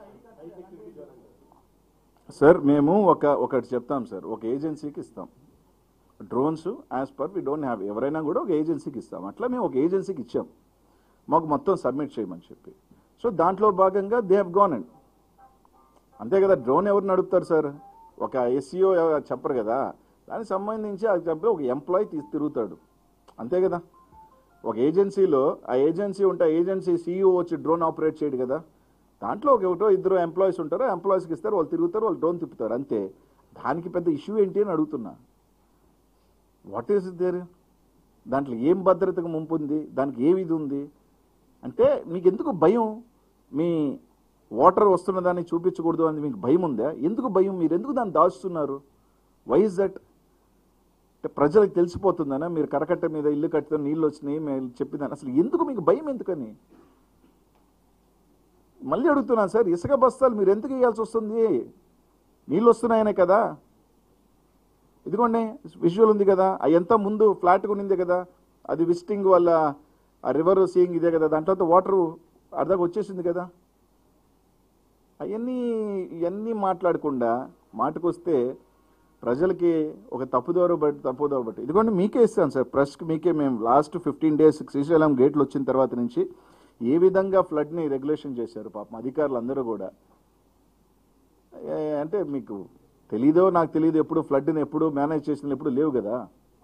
సార్ మేము ఒక ఒకటి చెప్తాం సార్ ఒక ఏజెన్సీకి ఇస్తాం drones as per we don't have ఎవరైనా కూడా ఒక ఏజెన్సీకి ఇస్తాం అట్లా మేము ఒక ఏజెన్సీకి ఇచ్చాం మాకు మొత్తం సబ్మిట్ చేయమని చెప్పి సో దాంట్లో భాగంగా దే హ్యావ్ గోన్ అండ్ అంతే కదా డ్రోన్ ఎవరు నడుపుతారు సార్ ఒక ఎస్సీఓ చెప్పరు కదా దానికి సంబంధించి అది చెప్పి ఒక ఎంప్లాయీ తీసి తిరుగుతాడు అంతే కదా ఒక ఏజెన్సీలో ఆ ఏజెన్సీ ఉంటే ఆ ఏజెన్సీ సీఈఓ వచ్చి డ్రోన్ ఆపరేట్ చేయడు కదా దాంట్లో ఒక ఒకటో ఇద్దరు ఎంప్లాయీస్ ఉంటారు ఎంప్లాయీస్కి ఇస్తారు వాళ్ళు తిరుగుతారు వాళ్ళు డ్రోన్ తిప్పుతారు అంతే దానికి పెద్ద ఇష్యూ ఏంటి అని అడుగుతున్నా వాట్ ఈస్ దేర్ దాంట్లో ఏం భద్రతకు ముంపు ఉంది దానికి ఏమి ఇది ఉంది అంటే మీకు ఎందుకు భయం మీ వాటర్ వస్తున్న దాన్ని చూపించకూడదు అని మీకు భయం ఉందా ఎందుకు భయం మీరు ఎందుకు దాన్ని దాచుతున్నారు వై ఇస్ దట్ అంటే ప్రజలకు తెలిసిపోతుందనా మీరు కరకట్ట మీద ఇల్లు కట్టితే నీళ్ళు వచ్చినాయి మేము చెప్పిదాన్ని అసలు ఎందుకు మీకు భయం ఎందుకని మళ్ళీ అడుగుతున్నాను సార్ ఇసుక బస్తాలు మీరు ఎందుకు ఇవ్వాల్సి వస్తుంది నీళ్ళు వస్తున్నాయనే కదా ఇదిగోండి విజువల్ ఉంది కదా ఆ ఎంత ముందు ఫ్లాట్గా ఉన్నిందే కదా అది విజిటింగ్ వల్ల ఆ రివర్ సీయింగ్ ఇదే కదా దాంట్లో వాటర్ అర్ధకు వచ్చేసింది కదా అవన్నీ ఇవన్నీ మాట్లాడకుండా మాటకొస్తే ప్రజలకి ఒక తప్పుదోవ బట్టి తప్పుదోవ బట్టి ఇదిగోండి మీకే ఇస్తాను సార్ ప్రెస్కి మీకే మేము లాస్ట్ ఫిఫ్టీన్ డేస్ శ్రీశైలం గేట్లు వచ్చిన తర్వాత నుంచి ఏ విధంగా ఫ్లడ్ని రెగ్యులేషన్ చేశారు పాపం అధికారులు అందరూ కూడా ఏ- అంటే మీకు తెలీదో నాకు తెలియదు ఎప్పుడు ఫ్లడ్ని ఎప్పుడు మేనేజ్ చేసిన ఎప్పుడు లేవు కదా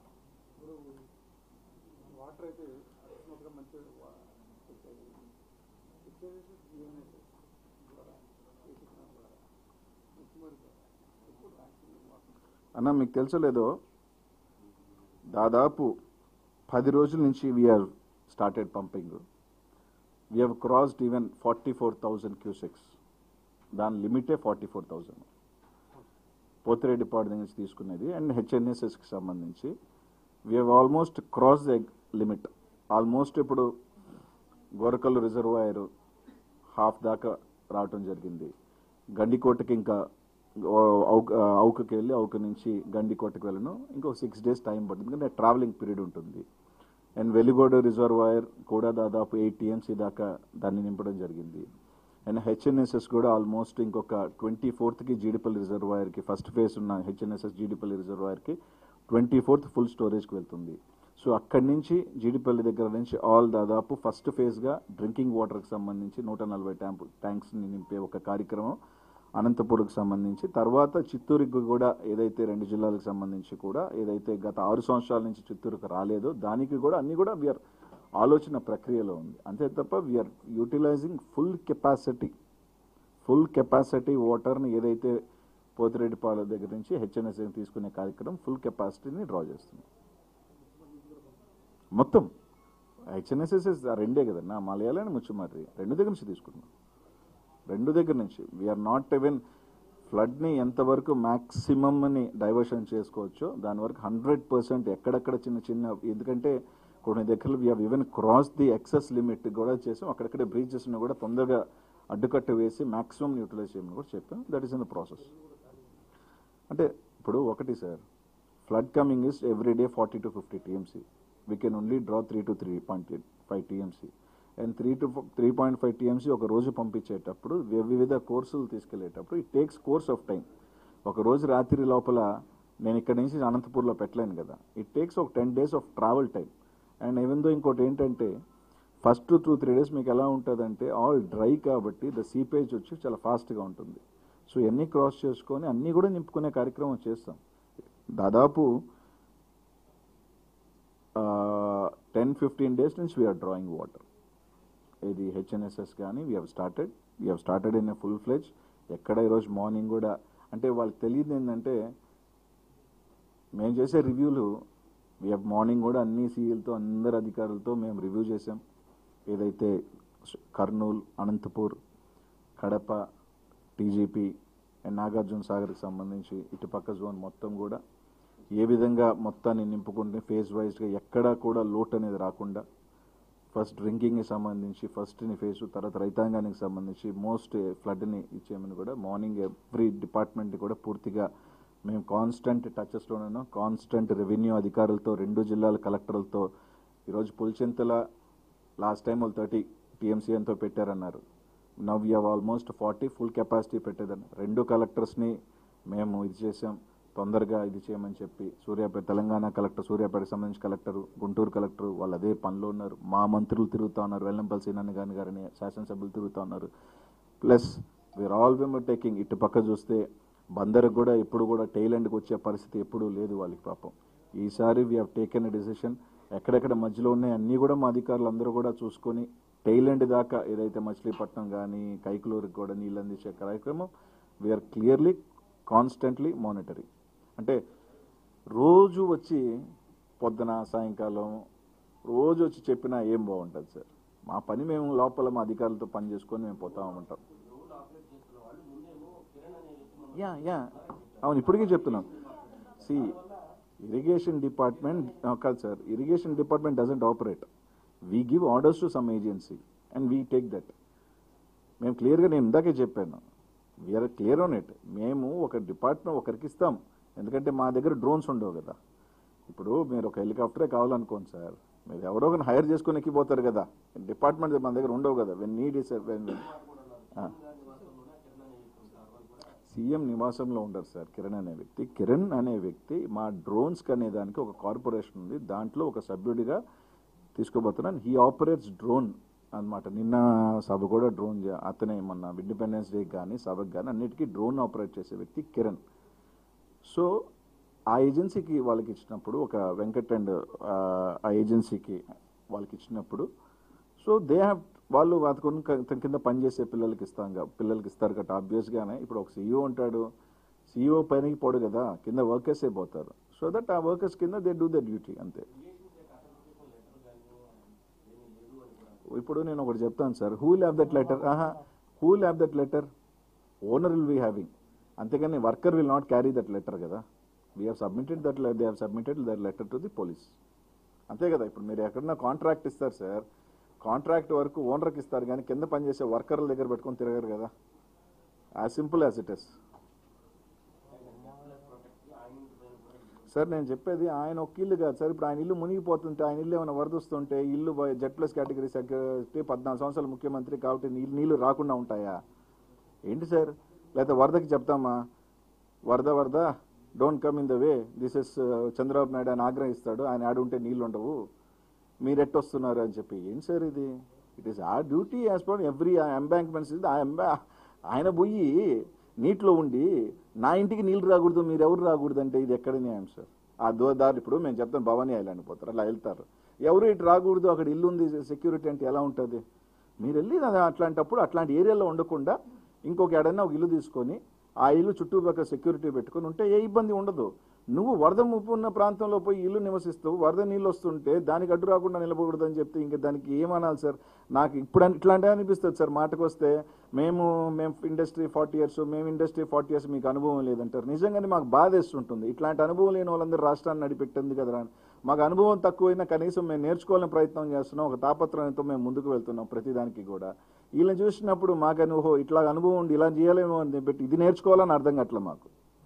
అన్న మీకు తెలుసో లేదో దాదాపు పది రోజుల నుంచి we are started pumping we have crossed even forty four thousand cusecs దాని లిమిటే ఫార్టీ ఫోర్ థౌజండ్ పోతిరెడ్డిపాడు నుంచి తీసుకునేది అండ్ హెచ్ఎన్ఎస్ఎస్కి సంబంధించి we have almost cross the limit almost ఇప్పుడు గోరకల్లు రిజర్వాయర్ హాఫ్ దాకా రావటం జరిగింది గండికోటకి ఇంకా ఓ- అవుక అవుకకి వెళ్ళి అవుక నుంచి గండికోటకి వెళ్ళను ఇంకో సిక్స్ డేస్ టైం పడుతుంది ఎందుకంటే ట్రావెలింగ్ పీరియడ్ ఉంటుంది అండ్ వెలిగోడ రిజర్వాయర్ కూడా దాదాపు ఎయిట్ టీఎంసీ దాకా దాన్ని నింపడం జరిగింది అండ్ హెచ్ఎన్ఎస్ఎస్ కూడా ఆల్మోస్ట్ ఇంకొక ట్వంటీ ఫోర్త్కి జీడిపల్లి రిజర్వాయర్కి ఫస్ట్ ఫేజ్ ఉన్న హెచ్ఎన్ఎస్ఎస్ జీడిపల్లి రిజర్వాయర్కి ట్వంటీ ఫోర్త్ ఫుల్ స్టోరేజ్కి వెళ్తుంది సో అక్కడి నుంచి జీడిపల్లి దగ్గర నుంచి ఆల్ దాదాపు ఫస్ట్ ఫేజ్గా డ్రింకింగ్ వాటర్కి సంబంధించి నూట నలభై ట్యాంపు ట్యాంక్స్ని నింపే ఒక కార్యక్రమం అనంతపూర్కి సంబంధించి తర్వాత చిత్తూరుకి కూడా ఏదైతే రెండు జిల్లాలకు సంబంధించి కూడా ఏదైతే గత ఆరు సంవత్సరాల నుంచి చిత్తూరుకు రాలేదో దానికి కూడా అన్ని కూడా వీఆర్ ఆలోచన ప్రక్రియలో ఉంది అంతే తప్ప we are utilising full capacity full capacity వాటర్ని ఏదైతే పోతిరెడ్డిపాల దగ్గర నుంచి హెచ్ఎన్ఎస్ తీసుకునే కార్యక్రమం ఫుల్ కెపాసిటీని డ్రా చేస్తుంది మొత్తం హెచ్ఎన్ఎస్ఎస్ రెండే కదన్నా మలయాళం ముచ్చుమారి రెండు దగ్గర నుంచి తీసుకుంటున్నాం రెండు దగ్గర నుంచి వీఆర్ నాట్ ఈవెన్ ఫ్లడ్ని ఎంతవరకు మ్యాక్సిమమ్ని డైవర్షన్ చేసుకోవచ్చో దాని వరకు హండ్రెడ్ పర్సెంట్ ఎక్కడెక్కడ చిన్న చిన్న ఎందుకంటే కొన్ని దగ్గరలో we even cross the excess limit కూడా చేసాం అక్కడక్కడ బ్రీచెస్ని కూడా తొందరగా అడ్డుకట్ట వేసి మ్యాక్సిమం యూటిలైజ్ చేయమని కూడా చెప్పాం that is in the process అంటే ఇప్పుడు ఒకటి sir flood coming is every day forty to fifty TMC we can only draw three to three point five TMC and three to three point five TMC ఒక రోజు పంపించేటప్పుడు వి- వివిధ కోర్సులు తీసుకెళ్లేటప్పుడు it takes course of time ఒక రోజు రాత్రి లోపల నేను ఇక్కడ నుంచి అనంతపూర్లో పెట్టలేను కదా ఇట్ టేక్స్ ఒక ten days of travel time and even though ఇంకోటి ఏంటంటే ఫస్ట్ టూ త్రీ డేస్ మీకు ఎలా ఉంటుందంటే ఆల్ డ్రై కాబట్టి ద సీపేజ్ వచ్చి చాలా ఫాస్ట్గా ఉంటుంది సో ఇవన్నీ క్రాస్ చేసుకొని అన్నీ కూడా నింపుకునే కార్యక్రమం చేస్తాం దాదాపు టెన్ ఫిఫ్టీన్ డేస్ నుంచి వీఆర్ డ్రాయింగ్ వాటర్ ఇది హెచ్ఎన్ఎస్ఎస్ కానీ we have started we have started in a full fledge ఎక్కడ ఈరోజు మార్నింగ్ కూడా అంటే వాళ్ళకి తెలియదు ఏంటంటే మేము చేసే రివ్యూలు వీ హ్యావ్ మార్నింగ్ కూడా అన్ని సీఎల్తో అందరు అధికారులతో మేము రివ్యూ చేసాం ఏదైతే కర్నూలు అనంతపూర్ కడప టీజీపీ అండ్ నాగార్జున సాగర్కి సంబంధించి ఇటుపక్క జోన్ మొత్తం కూడా ఏ విధంగా మొత్తాన్ని నింపుకుంటే ఫేజ్ వైజ్గా ఎక్కడా కూడా లోటు అనేది రాకుండా ఫస్ట్ డ్రింకింగ్కి సంబంధించి ఫస్ట్ని ఫేస్ తర్వాత రైతాంగానికి సంబంధించి మోస్ట్ ఫ్లడ్ని ఇచ్చేయమని కూడా మార్నింగ్ ఎవ్రీ డిపార్ట్మెంట్ కూడా పూర్తిగా మేము కాన్స్టెంట్ టచెస్లోనూ కాన్స్టెంట్ రెవెన్యూ అధికారులతో రెండు జిల్లాల కలెక్టర్లతో ఈరోజు పులిచెంతల లాస్ట్ టైం వాళ్ళు థర్టీ టీఎంసీ ఎంతో పెట్టారన్నారు now you've almost forty full capacity పెట్టేదని రెండు కలెక్టర్స్ని మేము ఇది చేసాం తొందరగా ఇది చేయమని చెప్పి సూర్యాపేట తెలంగాణ కలెక్టర్ సూర్యాపేటకి సంబంధించి కలెక్టర్ గుంటూరు కలెక్టర్ వాళ్ళు అదే పనిలో ఉన్నారు మా మంత్రులు తిరుగుతూ ఉన్నారు వెల్లంపల్లి సీనాని గాని గారిని శాసనసభ్యులు తిరుగుతూ ఉన్నారు ప్లస్ వీఆర్ ఆల్ విమర్ టేకింగ్ ఇటు పక్క చూస్తే బందరికి కూడా ఎప్పుడు కూడా టైల్ ఎండ్కి వచ్చే పరిస్థితి ఎప్పుడూ లేదు వాళ్ళకి పాపం ఈసారి we have taken a decision ఎక్కడెక్కడ మధ్యలో ఉన్నాయి అన్నీ కూడా మా అధికారులు అందరూ కూడా చూసుకొని టైల్ ఎండ్ దాకా ఏదైతే మచిలీపట్నం కానీ కైకులూరుకి కూడా నీళ్ళు అందించే కార్యక్రమం వీఆర్ క్లియర్లీ కాన్స్టెంట్లీ మానిటరింగ్ అంటే రోజు వచ్చి పొద్దున సాయంకాలం రోజు వచ్చి చెప్పినా ఏం బాగుంటుంది సార్ మా పని మేము లోపల మా అధికారులతో పని చేసుకొని మేము పోతా ఉంటాం యా యా అవును ఇప్పటికీ చెప్తున్నాం సి ఇరిగేషన్ డిపార్ట్మెంట్ కాదు sir irrigation department doesn't operate we give orders to some agency and we take that మేము క్లియర్గా నేను ఇందాకే చెప్పాను వీఆర్ క్లియర్ ఆన్ ఇట్ మేము ఒక డిపార్ట్మెంట్ ఒకరికి ఇస్తాం ఎందుకంటే మా దగ్గర డ్రోన్స్ ఉండవు కదా ఇప్పుడు మీరు ఒక హెలికాప్టరే కావాలనుకోండి సార్ మీరు ఎవరో ఒకరిని హైర్ చేసుకుని ఎక్కిపోతారు కదా డిపార్ట్మెంట్ మన దగ్గర ఉండవు కదా వెన్ నీడ్ ఇస్ సీఎం నివాసంలో ఉండరు సార్ కిరణ్ అనే వ్యక్తి కిరణ్ అనే వ్యక్తి మా డ్రోన్స్కి అనే దానికి ఒక కార్పొరేషన్ ఉంది దాంట్లో ఒక సభ్యుడిగా తీసుకోబోతున్నాను హీ ఆపరేట్స్ డ్రోన్ అన్నమాట నిన్న సభ కూడా డ్రోన్ చే- అతనే మొన్న ఇండిపెండెన్స్ డే కానీ సభకు కానీ అన్నిటికీ డ్రోన్ ఆపరేట్ చేసే వ్యక్తి కిరణ్ సో ఆ ఏజెన్సీకి వాళ్ళకి ఇచ్చినప్పుడు ఒక వెంకట్ అండ్ ఆ ఏజెన్సీకి వాళ్ళకి ఇచ్చినప్పుడు సో దే హ్యావ్ వాళ్ళు అతను కింద పనిచేసే పిల్లలకి ఇస్తాం కా- పిల్లలకి ఇస్తారు కాబట్టి ఆబ్వియస్గానే ఇప్పుడు ఒక సీఈఓ ఉంటాడు సీఈఓ పైనకి పోడు కదా కింద వర్కర్సే పోతారు సో దట్ ఆ వర్కర్స్ కింద దే డూ ద డ్యూటీ అంతే ఇప్పుడు నేను ఒకటి చెప్తాను sir who will have that letter ఆహా who will have that letter owner will be having అంతేగాని worker will not carry that letter కదా we have submitted that they have submitted that letter to the police అంతే కదా ఇప్పుడు మీరు ఎక్కడన్నా కాంట్రాక్ట్ ఇస్తారు సార్ కాంట్రాక్ట్ వరకు ఓనర్కి ఇస్తారు కానీ కింద పనిచేసే వర్కర్ల దగ్గర పెట్టుకొని తిరగరు కదా as simple as it is sir నేను చెప్పేది ఆయన ఒక ఇల్లు కాదు సార్ ఇప్పుడు ఆయన ఇల్లు మునిగిపోతుంటే ఆయన ఇల్లు ఏమైనా వరదొస్తుంటే ఇల్లు జెడ్ ప్లస్ కేటగిరీ సెక్రటరీ పద్నాలుగు సంవత్సరాల ముఖ్యమంత్రి కాబట్టి నీళ్ళు నీళ్లు రాకుండా ఉంటాయా ఏంటి సార్ లేకపోతే వరదకి చెప్తామా వరద వరద don't come in the way this is Chandrababu Naidu ఆయన ఆగ్రహిస్తాడు ఆయన ఆడు ఉంటే నీళ్ళు ఉండవు మీరు ఎట్టొస్తున్నారు అని చెప్పి ఏం సార్ ఇది ఇట్ ఈస్ ఆ duty as per every embankments ఆయన పోయి నీటిలో ఉండి నా ఇంటికి నీళ్ళు రాకూడదు మీరు ఎవరు రాకూడదు అంటే ఇది ఎక్కడ న్యాయం సార్ ఆ దో దారి ఇప్పుడు మేము చెప్తాం భవానీ ఐలాండ్ పోతారు అలా వెళ్తారు ఎవరు ఇటు రాకూడదు అక్కడ ఇల్లు ఉంది సెక్యూరిటీ అంటే ఎలా ఉంటుంది మీరు వెళ్ళి అది అట్లాంటప్పుడు అట్లాంటి ఏరియాలో ఉండకుండా ఇంకొక ఏడన్నా ఒక ఇల్లు తీసుకొని ఆ ఇల్లు చుట్టుపక్కల సెక్యూరిటీ పెట్టుకొని ఉంటే ఏ ఇబ్బంది ఉండదు నువ్వు వరద ముప్పు ఉన్న ప్రాంతంలో పోయి ఇల్లు నివసిస్తావు వరద నీళ్ళు వస్తుంటే దానికి అడ్డు రాకుండా నిలబడదని చెప్తే ఇంకా దానికి ఏమనాలి సార్ నాకు ఇప్పుడు అని- ఇట్లాంటివి అనిపిస్తుంది సార్ మాటకు వస్తే మేము మేము ఇండస్ట్రీ ఫార్టీ ఇయర్స్ మేము ఇండస్ట్రీ ఫార్టీ ఇయర్స్ మీకు అనుభవం లేదంటారు నిజంగానే మాకు బాధ వేస్తుంటుంది ఇట్లాంటి అనుభవం లేని వాళ్ళందరూ రాష్ట్రాన్ని నడిపెట్టింది కదరా అని. మాకు అనుభవం తక్కువైనా కనీసం మేము నేర్చుకోవాలని ప్రయత్నం చేస్తున్నాం ఒక తాపత్రయంతో మేము ముందుకు వెళ్తున్నాం ప్రతిదానికి కూడా వీళ్ళని చూసినప్పుడు మాకు అనుభవం ఇట్లా అనుభవం ఉండి ఇలా చేయాలేమో అని పెట్టి ఇది నేర్చుకోవాలని అర్థం కావట్లే మాకు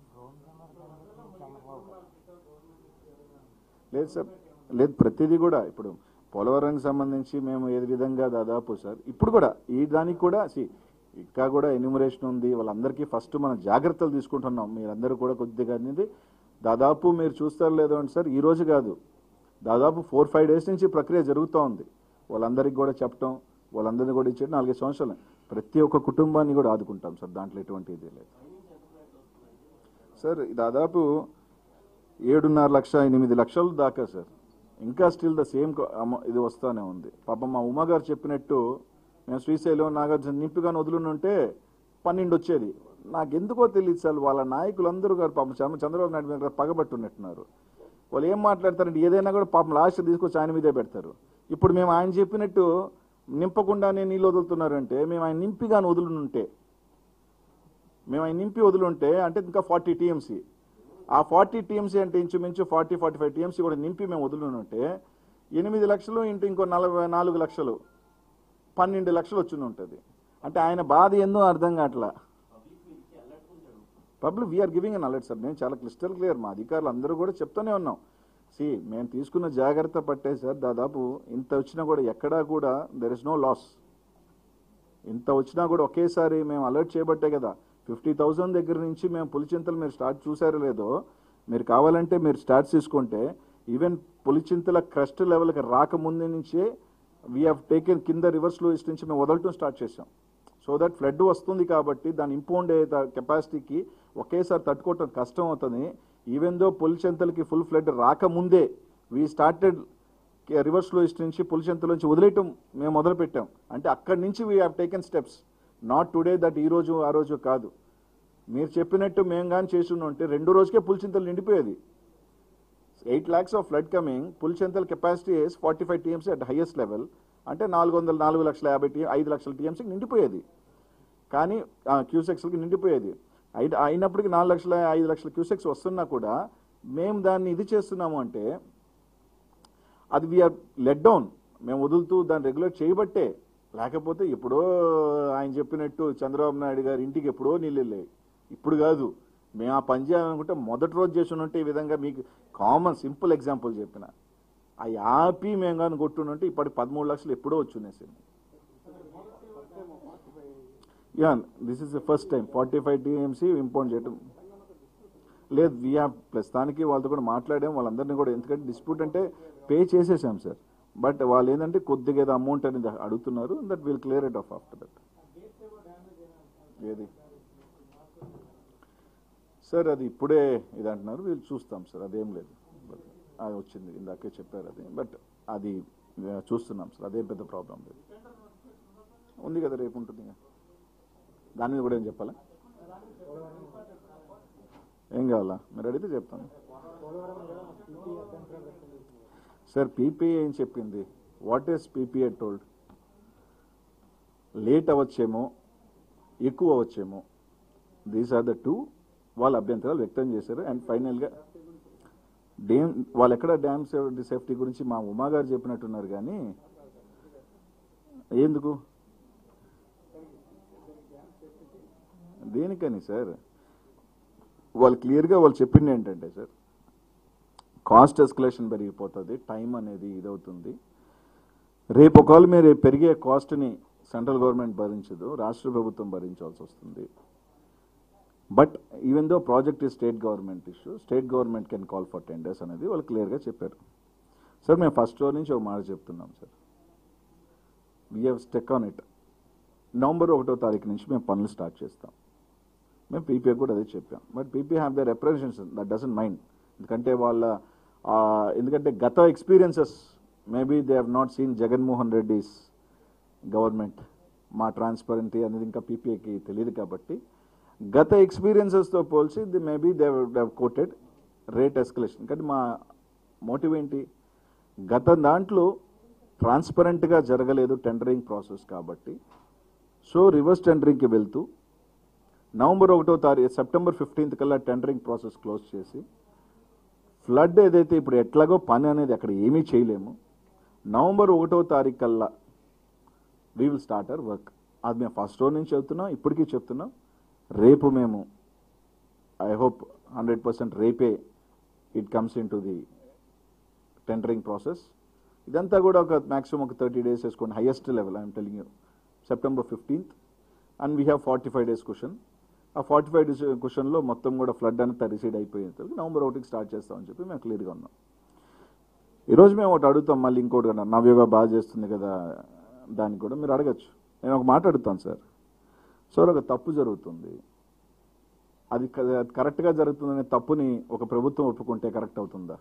లేదు సార్ లేదు ప్రతిదీ కూడా ఇప్పుడు పోలవరంకి సంబంధించి మేము ఏ విధంగా దాదాపు సార్ ఇప్పుడు కూడా ఈ దానికి కూడా సి ఇంకా కూడా ఎన్యూమరేషన్ ఉంది వాళ్ళందరికీ ఫస్ట్ మనం జాగ్రత్తలు తీసుకుంటున్నాం మీరందరూ కూడా కొద్దిగా అనేది దాదాపు మీరు చూస్తారు లేదో అంటే సార్ ఈ రోజు కాదు దాదాపు ఫోర్ ఫైవ్ డేస్ నుంచి ఈ ప్రక్రియ జరుగుతూ ఉంది వాళ్ళందరికీ కూడా చెప్పటం వాళ్ళందరినీ కూడా ఇచ్చేది నాలుగైదు సంవత్సరాలు ప్రతి ఒక్క కుటుంబాన్ని కూడా ఆదుకుంటాం సార్ దాంట్లో ఎటువంటి ఇది లేదు సార్ దాదాపు ఏడున్నర లక్ష ఎనిమిది లక్షలు దాకా సార్ ఇంకా స్టిల్ ద సేమ్ ఇది వస్తానే ఉంది పాపం మా ఉమా గారు చెప్పినట్టు మేము శ్రీశైలం నాగార్జున నింపుగానే వదులుంటే పన్నెండు వచ్చేది నాకెందుకో తెలియదు సార్ వాళ్ళ నాయకులందరూ గారు పాపం చంద్ర- చంద్రబాబు నాయుడు మీద పగబట్టున్నట్టున్నారు వాళ్ళు ఏం మాట్లాడతారంటే ఏదైనా కూడా పాపం లాస్ట్ తీసుకొచ్చి ఆయన మీదే పెడతారు ఇప్పుడు మేము ఆయన చెప్పినట్టు నింపకుండానే నీళ్ళు వదులుతున్నారంటే మేము ఆయన నింపిగానే వదులునుంటే మేము ఆయన నింపి వదులుంటే అంటే ఇంకా ఫార్టీ టీఎంసీ ఆ ఫార్టీ టీఎంసీ అంటే ఇంచుమించు ఫార్టీ ఫార్టీ ఫైవ్ టీఎంసీ కూడా నింపి మేము వదులునుంటే ఎనిమిది లక్షలు ఇంటూ ఇంకో నలభై నాలుగు లక్షలు పన్నెండు లక్షలు వచ్చి ఉంటుంది అంటే ఆయన బాధ ఏందో అర్థం కావట్లా public we are giving an alert sir మేము చాలా క్లిస్టల్ క్లియర్ మా అధికారులు అందరూ కూడా చెప్తూనే ఉన్నాం సి మేము తీసుకున్న జాగ్రత్త పట్టే సార్ దాదాపు ఇంత వచ్చినా కూడా ఎక్కడా కూడా దెర్ ఇస్ నో లాస్ ఇంత వచ్చినా కూడా ఒకేసారి మేము అలర్ట్ చేయబట్టే కదా ఫిఫ్టీ థౌసండ్ దగ్గర నుంచి మేము పులిచింతలు మీరు స్టార్ట్ చూసారో లేదో మీరు కావాలంటే మీరు స్టార్ట్ తీసుకుంటే ఈవెన్ పులిచింతల క్రస్ట్ లెవెల్కి రాకముందు నుంచే వీ హ్యావ్ టేకెన్ కింద రివర్స్ లూయిస్ నుంచి మేము వదలటం స్టార్ట్ చేసాం సో దట్ ఫ్లడ్ వస్తుంది కాబట్టి దాని ఇంపౌండ్ కెపాసిటీకి ఒకేసారి తట్టుకోవటం కష్టం అవుతుంది ఈవెన్ దో పులిచింతలకి ఫుల్ ఫ్లడ్ రాకముందే వీ స్టార్టెడ్ రివర్స్ ఫ్లోయిస్ట్ నుంచి పులిచెంతల నుంచి వదిలేయటం మేము మొదలు పెట్టాం అంటే అక్కడి నుంచి we have taken steps not today that ఈ రోజు ఆ రోజు కాదు మీరు చెప్పినట్టు మేము కానీ చేసి ఉంటే రెండు రోజుకే పులిచింతలు నిండిపోయేది eight lakhs of flood coming Pulichintala capacity is forty five TMC at highest level అంటే నాలుగు వందల నాలుగు లక్షల యాభై టీ ఐదు లక్షల టీఎంసీకి నిండిపోయేది కానీ క్యూసెక్స్కి నిండిపోయేది అయిన అయినప్పటికీ నాలుగు లక్షల ఐదు లక్షల క్యూసెక్స్ వస్తున్నా కూడా మేము దాన్ని ఇది చేస్తున్నాము అంటే అది వీఆర్ లెట్ డౌన్ మేము వదులుతూ దాన్ని రెగ్యులేట్ చేయబట్టే లేకపోతే ఎప్పుడో ఆయన చెప్పినట్టు చంద్రబాబు నాయుడు గారి ఇంటికి ఎప్పుడో నీళ్ళు వెళ్ళాయి ఇప్పుడు కాదు మేము ఆ పని చేయాలనుకుంటే మొదటి రోజు చేసి ఉంటే ఈ విధంగా మీకు కామన్ సింపుల్ ఎగ్జాంపుల్ చెప్పిన ఆ యాపీ మేము కానీ కొట్టుంటే ఇప్పటి పదమూడు లక్షలు ఎప్పుడో వచ్చునేసి yeah this is the first time forty five TMC impound చేయటం లేదు వీఆ ప్రస్తుతానికి వాళ్ళతో కూడా మాట్లాడాం వాళ్ళందరినీ కూడా ఎందుకంటే డిస్ప్యూట్ అంటే పే చేసేసాం సార్ బట్ వాళ్ళు ఏంటంటే కొద్దిగా ఏదో అమౌంట్ అనేది అడుగుతున్నారు that will clear it of after that ఏది సార్ అది ఇప్పుడే ఇది అంటున్నారు వీళ్ళు చూస్తాం సార్ అదేం లేదు But అది వచ్చింది ఇందాకే చెప్పారు అది బట్ అది ఆ, చూస్తున్నాం సార్ అదే పెద్ద ప్రాబ్లం లేదు ఉంది కదా రేపు ఉంటుంది ఇంకా. దాని మీద కూడా ఏం చెప్పాలా ఏం కావాలా మీరు అడిగితే చెప్తాను సార్ పీపీఏ ఏం చెప్పింది what is PPA told late అవ్వచ్చేమో ఎక్కువ అవ్వచ్చేమో దీస్ ఆర్ ద టూ వాళ్ళ అభ్యంతరాలు వ్యక్తం చేశారు అండ్ ఫైనల్గా డ్యామ్ వాళ్ళు ఎక్కడ డ్యామ్ సేఫ్టీ గురించి మా ఉమా గారు చెప్పినట్టున్నారు కానీ ఎందుకు దేనికని సార్ వాళ్ళు క్లియర్గా వాళ్ళు చెప్పింది ఏంటంటే సార్ కాస్ట్ ఎస్కలేషన్ పెరిగిపోతుంది టైం అనేది ఇదవుతుంది రేపు ఒకవేళ మీరు పెరిగే కాస్ట్ని సెంట్రల్ గవర్నమెంట్ భరించదు రాష్ట్ర ప్రభుత్వం భరించాల్సి వస్తుంది బట్ ఈవెన్ దో ప్రాజెక్ట్ ఈ state government issue state government can call for tenders అనేది వాళ్ళు క్లియర్గా చెప్పారు సార్ మేము ఫస్ట్ ఫ్లోర్ నుంచి ఒక మాట చెప్తున్నాం sir we have stuck on it November ఒకటో తారీఖు నుంచి మేము పనులు స్టార్ట్ చేస్తాం మేము పీపీఏ కూడా అదే చెప్పాం but PP have the representation that doesn't mind ఎందుకంటే వాళ్ళ ఆ, ఎందుకంటే గత experiences maybe they have not seen Jaganmohan Reddy's government మా ట్రాన్స్పరెంటీ అనేది ఇంకా పీపీఏకి తెలియదు కాబట్టి గత ఎక్స్పీరియన్సెస్తో పోల్చి the maybe they have quoted rate escalation కానీ మా మోటివ్ ఏంటి గత దాంట్లో ట్రాన్స్పరెంట్గా జరగలేదు టెండరింగ్ ప్రాసెస్ కాబట్టి సో రివర్స్ టెండరింగ్కి వెళ్తూ నవంబర్ ఒకటో తారీఖు సెప్టెంబర్ ఫిఫ్టీన్త్ కల్లా టెండరింగ్ ప్రాసెస్ క్లోజ్ చేసి ఫ్లడ్ ఏదైతే ఇప్పుడు ఎట్లాగో పని అనేది అక్కడ ఏమీ చేయలేము నవంబర్ ఒకటో తారీఖు కల్లా we will start our work అది మేము ఫస్ట్ రోజు నుంచి చెప్తున్నాం ఇప్పటికీ చెప్తున్నాం రేపు మేము ఐ హోప్ హండ్రెడ్ పర్సెంట్ రేపే it comes in to the tendering process ఇదంతా కూడా ఒక మ్యాక్సిమం ఒక థర్టీ డేస్ వేసుకోండి highest level I'm telling you September fifteenth and we have forty five days cushion ఆ ఫార్టీ ఫైవ్ డేస్ క్వశ్చన్లో మొత్తం కూడా ఫ్లడ్ అంతా రిసీడ్ అయిపోయేంత నవంబర్ ఒకటికి స్టార్ట్ చేస్తామని చెప్పి మేము క్లియర్గా ఉన్నాం ఈరోజు మేము ఒకటి అడుగుతాం మళ్ళీ ఇంకోటి కూడా నవ్యోగా బాగా చేస్తుంది కదా దానికి కూడా మీరు అడగచ్చు నేను ఒక మాట అడుగుతాను సార్ సార్ ఒక తప్పు జరుగుతుంది అది క- కరెక్ట్గా జరుగుతుందనే తప్పుని ఒక ప్రభుత్వం ఒప్పుకుంటే కరెక్ట్ అవుతుందా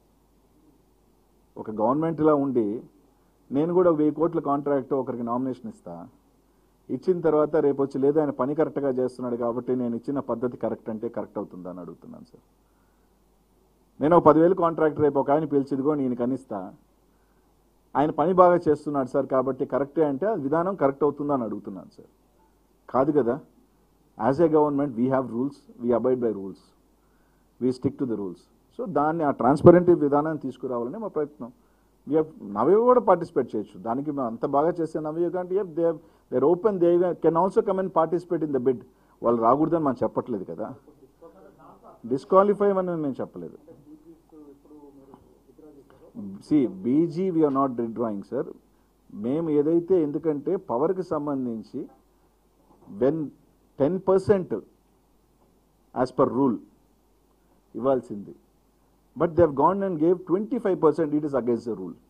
ఒక గవర్నమెంట్ ఇలా ఉండి నేను కూడా వెయ్యి కోట్ల కాంట్రాక్ట్ ఒకరికి నామినేషన్ ఇస్తా ఇచ్చిన తర్వాత రేపు వచ్చి లేదా ఆయన పని కరెక్ట్గా చేస్తున్నాడు కాబట్టి నేను ఇచ్చిన పద్ధతి కరెక్ట్ అంటే కరెక్ట్ అవుతుందా అని అడుగుతున్నాను సార్ నేను ఒక పదివేలు కాంట్రాక్ట్ రేపు ఒక ఆయన పిలిచిదిగో నేను కనిస్తా ఆయన పని బాగా చేస్తున్నాడు సార్ కాబట్టి కరెక్టే అంటే అది విధానం కరెక్ట్ అవుతుందా అని అడుగుతున్నాను సార్ కాదు కదా as a government we have rules we abide by rules we stick to the rules so దాన్ని ఆ ట్రాన్స్పరెంట్ విధానాన్ని తీసుకురావాలని మా ప్రయత్నం వీ హ్యావ్ నవయుగ కూడా పార్టిసిపేట్ చేయొచ్చు దానికి మేము అంత బాగా చేస్తే నవయుగ అంటే they there open they can also come and participate in the bid వాళ్ళు రాకూడదని మనం చెప్పట్లేదు కదా డిస్క్వాలిఫై అని మేము చెప్పలేదు సి బీజీ వీఆర్ నాట్ డ్రాయింగ్ సార్ మేము ఏదైతే ఎందుకంటే పవర్కి సంబంధించి when ten percent as per rule ఇవ్వాల్సింది but they gone and gave twenty five percent it is against the rule